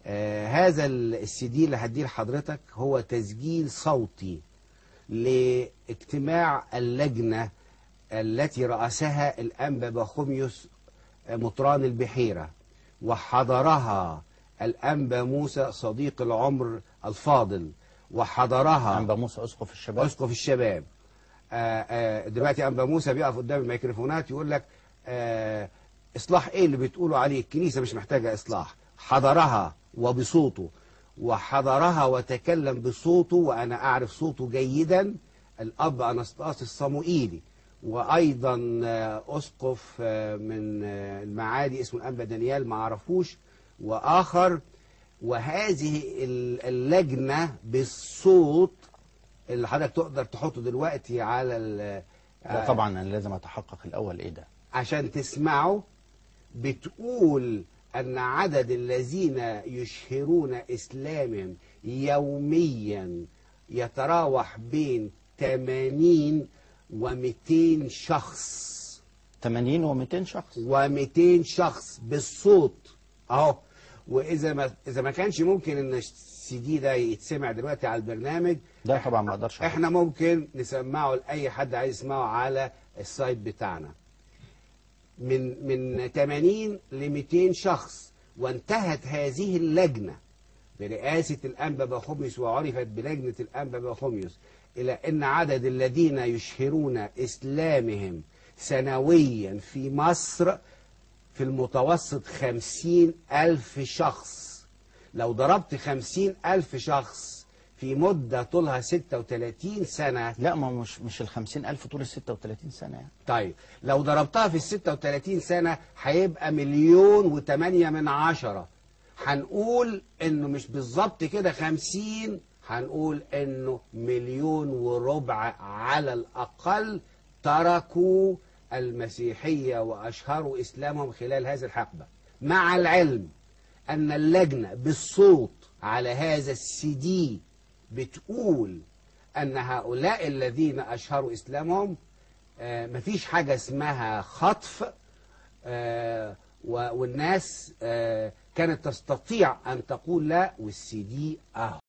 آه هذا السي دي اللي هديه لحضرتك هو تسجيل صوتي لاجتماع اللجنة التي رأسها الأنبا بخوميوس مطران البحيرة وحضرها الأنبا موسى صديق العمر الفاضل وحضرها أنبا موسى أسقف الشباب اسقف الشباب آه، آه، دلوقتي انبا موسى بيقف قدام الميكروفونات يقول لك آه، اصلاح ايه اللي بتقولوا عليه الكنيسه مش محتاجه اصلاح حضرها وبصوته وحضرها وتكلم بصوته وانا اعرف صوته جيدا الاب انستاس الصموئيلي وايضا آه، اسقف آه، من آه، المعادي اسمه الانبا دانيال ما اعرفوش واخر وهذه ال- اللجنه بالصوت اللي حضرتك تقدر تحطه دلوقتي على ال- لا طبعا أنا لازم أتحقق الأول إيه ده عشان تسمعه بتقول أن عدد الذين يشهرون إسلامهم يوميا يتراوح بين 80 و200 شخص 80 و200 شخص و200 شخص بالصوت اهو واذا ما اذا ما كانش ممكن ان السي دي ده يتسمع دلوقتي على البرنامج ده طبعا ما أقدرش أعمل. احنا ممكن نسمعه لاي حد عايز يسمعه على السايت بتاعنا من من 80 ل 200 شخص وانتهت هذه اللجنه برئاسه الانبا بخوميوس وعرفت بلجنه الانبا بخوميوس الى ان عدد الذين يشهرون اسلامهم سنويا في مصر في المتوسط خمسين ألف شخص لو ضربت خمسين ألف شخص في مدة طولها ستة وتلاتين سنة لا ما هو مش مش ال 50000 طول ال 36 سنة يعني طيب لو ضربتها في الستة وتلاتين سنة هيبقى مليون وتمانية من عشرة هنقول انه مش بالظبط كده خمسين هنقول انه مليون وربع على الاقل تركوا المسيحية واشهروا اسلامهم خلال هذه الحقبة مع العلم ان اللجنة بالصوت على هذا السي دي بتقول ان هؤلاء الذين اشهروا اسلامهم آه، مفيش حاجة اسمها خطف آه، و- والناس آه، كانت تستطيع أن تقول لا والسي دي أهو